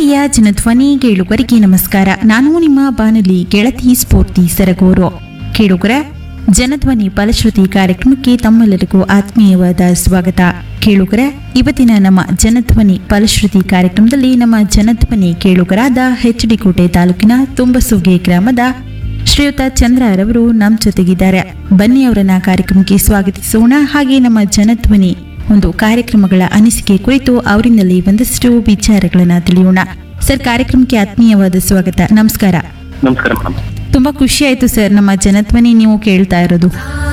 ಪ್ರೀತಿಯ ಜನಧ್ವನಿ ಕೇಳುಗರಿಗೆ ನಮಸ್ಕಾರ ನಾನು ನಿಮ್ಮ ಬಾನುಲಿ ಗೆಳತಿ ಸ್ಫೂರ್ತಿ ಸರಗೂರು ಕೇಳುಗರ ಜನಧ್ವನಿ ಫಲಶ್ರುತಿ ಕಾರ್ಯಕ್ರಮಕ್ಕೆ ತಮ್ಮೆಲ್ಲರಿಗೂ ಆತ್ಮೀಯವಾದ ಸ್ವಾಗತ ಕೇಳುಗರ ಇವತ್ತಿನ ನಮ್ಮ ಜನಧ್ವನಿ ಫಲಶ್ರುತಿ ಕಾರ್ಯಕ್ರಮದಲ್ಲಿ ನಮ್ಮ ಜನಧ್ವನಿ ಕೇಳುಗರಾದ ಎಚ್ ಡಿ ಕೋಟೆ ತಾಲೂಕಿನ ತುಂಬಸುಗೆ ಗ್ರಾಮದ ಶ್ರೀಯುತ ಚಂದ್ರರವರು ನಮ್ಮ ಜೊತೆಗಿದ್ದಾರೆ ಬನ್ನಿ ಅವರನ್ನ ಕಾರ್ಯಕ್ರಮಕ್ಕೆ ಸ್ವಾಗತಿಸೋಣ ಹಾಗೆ ನಮ್ಮ ಜನಧ್ವನಿ ಒಂದು ಕಾರ್ಯಕ್ರಮಗಳ ಅನಿಸಿಕೆ ಕುರಿತು ಅವರಿಂದಲೇ ಒಂದಷ್ಟು ವಿಚಾರಗಳನ್ನ ತಿಳಿಯೋಣ ಸರ್ ಕಾರ್ಯಕ್ರಮಕ್ಕೆ ಆತ್ಮೀಯವಾದ ಸ್ವಾಗತ ನಮಸ್ಕಾರ ನಮಸ್ಕಾರ ಮೇಡಮ್ ತುಂಬಾ ಖುಷಿ ಆಯ್ತು ಸರ್ ನಮ್ಮ ಜನಧ್ವನಿ ನೀವು ಕೇಳ್ತಾ ಇರೋದು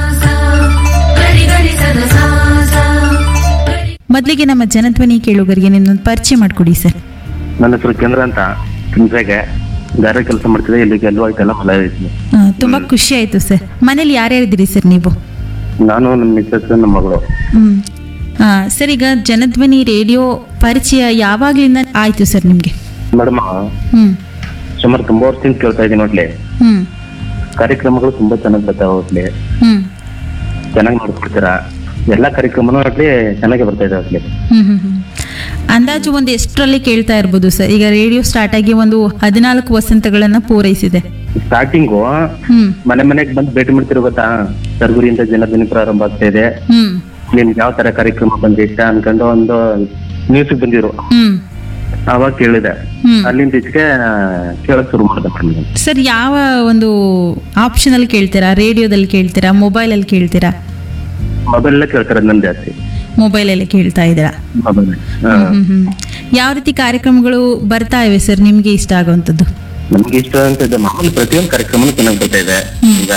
ಮೊದಲಿಗೆ ನಮ್ಮ ಜನಧ್ವನಿ ಕೇಳುಗರಿಗೆ ನಿಮ್ಮೊಂದು ಪರಿಚಯ ಮಾಡಿಕೊಡಿ ಸರ್ ನನ್ನ ಹೆಸರು ಚಂದ್ರ ಅಂತ ಹಿಂಸೆಗೆ ಗಾರೆ ಕೆಲಸ ಮಾಡ್ತಿದ್ದೆ ಇಲ್ಲಿಗೆ ಎಲ್ಲೂ ಆಯ್ತಲ್ಲ ಮಲ ಐತಿ ಆ, ತುಂಬಾ ಖುಷಿ ಆಯ್ತು ಸರ್ ಮನೇಲಿ ಯಾರ್ಯಾರಿದ್ದೀರಿ ಸರ್ ನೀವು ನಾನು ನಮ್ಮ ಮಿಸ್ಸಸ್ ನಮ್ಮ ಮಗಳು ಹ್ಮ್ ಆ, ಸರ್ ಈಗ ಜನಧ್ವನಿ ರೇಡಿಯೋ ಪರಿಚಯ ಯಾವಾಗ್ಲಿಂದ ಆಯ್ತು ಸರ್ ನಿಮ್ಗೆ ಮೇಡಮ್ ಹ್ಮ್ ಸುಮಾರು ತುಂಬಾ ವರ್ಷದಿಂದ ಕೇಳ್ತಾ ಇದ್ದೀನಿ ನೋಡ್ಲಿ ಹ್ಮ್ ಕಾರ್ಯಕ್ರಮಗಳು ತುಂಬಾ ಚೆನ್ನಾಗಿ ಬರ್ತಾವ ಹೋಗ್ಲಿ ಹ್ಮ್ ಚೆನ್ನಾಗಿ ನೋಡ್ಕೊಡ್ತೀರಾ ಎಲ್ಲಾ ಕಾರ್ಯಕ್ರಮನೂ ಆಗ್ಲಿ ಚೆನ್ನಾಗಿ ಬರ್ತಾ ಇದೆ ಆಗ್ಲಿ ಹ್ಮ್ ಹ್ಮ್ ಹ್ಮ್. ಅಂದಾಜು ಒಂದು ಎಷ್ಟರಲ್ಲಿ ಕೇಳ್ತಾ ಇರ್ಬೋದು ಸರ್ ಈಗ ರೇಡಿಯೋ ಸ್ಟಾರ್ಟ್ ಆಗಿ ಒಂದು ಹದಿನಾಲ್ಕು ವಸಂತಗಳನ್ನ ಪೂರೈಸಿದೆ ಸ್ಟಾರ್ಟಿಂಗು ಹ್ಮ್ ಮನೆ ಮನೆಗೆ ಬಂದು ಭೇಟಿ ಮಾಡ್ತಿರೋ ಗೊತ್ತಾ ಸರ್ಗುರಿಯಿಂದ ಜನದಿನ ಪ್ರಾರಂಭ ಆಗ್ತಾ ಇದೆ ಹ್ಮ್ ನಿಮ್ಗೆ ಯಾವ ತರ ಕಾರ್ಯಕ್ರಮ ಬಂದಿಷ್ಟ ಅನ್ಕೊಂಡು ಒಂದು ನ್ಯೂಸ್ ಬಂದಿರು ಹ್ಮ್ ಅವಾಗ ಕೇಳಿದೆ ಹ್ಮ್ ಅಲ್ಲಿಂದ ಈಚೆಗೆ ಕೇಳಕ್ ಶುರು ಮಾಡಿದೆ ಮೇಡಮ್ ಸರ್ ಯಾವ ಒಂದು ಆಪ್ಷನ್ ಅಲ್ಲಿ ಕೇಳ್ತೀರಾ ರೇಡಿಯೋದಲ್ಲಿ ಕೇಳ್ತೀರಾ ಮೊಬೈಲ್ ಅಲ್ಲಿ ಕೇಳ್ತೀರಾ ಮೊಬೈಲ್ ಕೇಳ್ತಾರೆ ನನ್ ಜಾಸ್ತಿ ಮೊಬೈಲ್ ಅಲ್ಲಿ ಕೇಳ್ತಾ ಇದ್ದೀರಾ ಮೊಬೈಲ್ ಹ್ಮ್ ಹ್ಮ್ ಯಾವ ರೀತಿ ಕಾರ್ಯಕ್ರಮಗಳು ಬರ್ತಾ ಇವೆ ಸರ್ ನಿಮ್ಗೆ ಇಷ್ಟ ಆಗುವಂಥದ್ದು ನಮ್ಗೆ ಇಷ್ಟ ಅಂತ ಇದೆ ಮಾಮೂಲಿ ಪ್ರತಿಯೊಂದು ಕಾರ್ಯಕ್ರಮನೂ ಚೆನ್ನಾಗಿ ಬರ್ತಾ ಇದೆ ಈಗ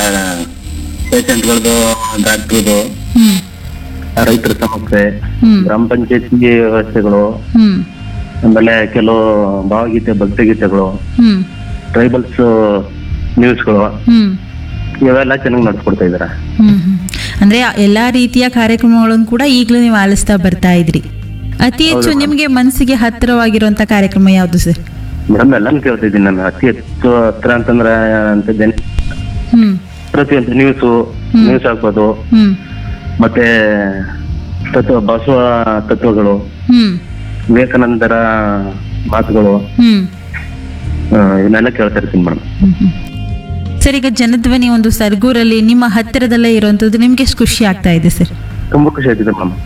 ಪೇಷಂಟ್ಗಳದು ಡಾಕ್ಟ್ರದು ಹ್ಮ್ ರೈತರ ಸಮಸ್ಯೆ ಹ್ಮ್ ಗ್ರಾಮ ಪಂಚಾಯತಿ ವ್ಯವಸ್ಥೆಗಳು ಹ್ಮ್ ಆಮೇಲೆ ಕೆಲವು ಭಾವಗೀತೆ ಭಕ್ತಿಗೀತೆಗಳು ಹ್ಮ್ ಟ್ರೈಬಲ್ಸ್ ನ್ಯೂಸ್ಗಳು ಹ್ಮ್ ಇವೆಲ್ಲ ಚೆನ್ನಾಗಿ ನಡ್ಸ್ಕೊಡ್ತಾ ಇದಾರೆ ಹ್ಮ್ ಹ್ಮ್. ಅಂದ್ರೆ ಎಲ್ಲಾ ರೀತಿಯ ಕಾರ್ಯಕ್ರಮಗಳನ್ನು ಕೂಡ ಈಗಲೂ ನೀವು ಆಲಿಸ್ತಾ ಬರ್ತಾ ಇದ್ರಿ ಅತಿ ಹೆಚ್ಚು ನಿಮ್ಗೆ ಮನಸ್ಸಿಗೆ ಹತ್ತಿರವಾಗಿರುವಂತ ಕಾರ್ಯಕ್ರಮ ಯಾವುದು ಸರ್ ಮೇಡಮ್ ಎಲ್ಲಾನು ಕೇಳ್ತಾ ಇದ್ದೀನಿ ನಾನು ಅತಿ ಹೆಚ್ಚು ಹತ್ರ ಅಂತಂದ್ರೆ ಅಂತಿದ್ದೇನೆ ಹ್ಮ್ ಪ್ರತಿಯೊಂದು ನ್ಯೂಸು ನ್ಯೂಸ್ ಆಗ್ಬೋದು ಹ್ಮ್ ಮತ್ತೆ ತತ್ವ ಬಸವ ತತ್ವಗಳು ಹ್ಮ್ ವಿವೇಕಾನಂದರ ಮಾತುಗಳು ಹ್ಮ್ ಆ, ಇವನ್ನೆಲ್ಲ ಕೇಳ್ತಾ ಇರ್ತೀನಿ ಮೇಡಮ್ ಹ್ಮ್ ಹ್ಮ್. ಸರ್ ಈಗ ಜನಧ್ವನಿ ಒಂದು ಸರ್ಗೂರಲ್ಲಿ ನಿಮ್ಮ ಹತ್ತಿರದಲ್ಲೇ ಇರುವಂತದ್ದು ನಿಮ್ಗೆ ಎಷ್ಟು ಖುಷಿ ಆಗ್ತಾ ಇದೆ ಸರ್ ತುಂಬಾ ಖುಷಿ ಆಯ್ತಿದೆ ಮೇಡಮ್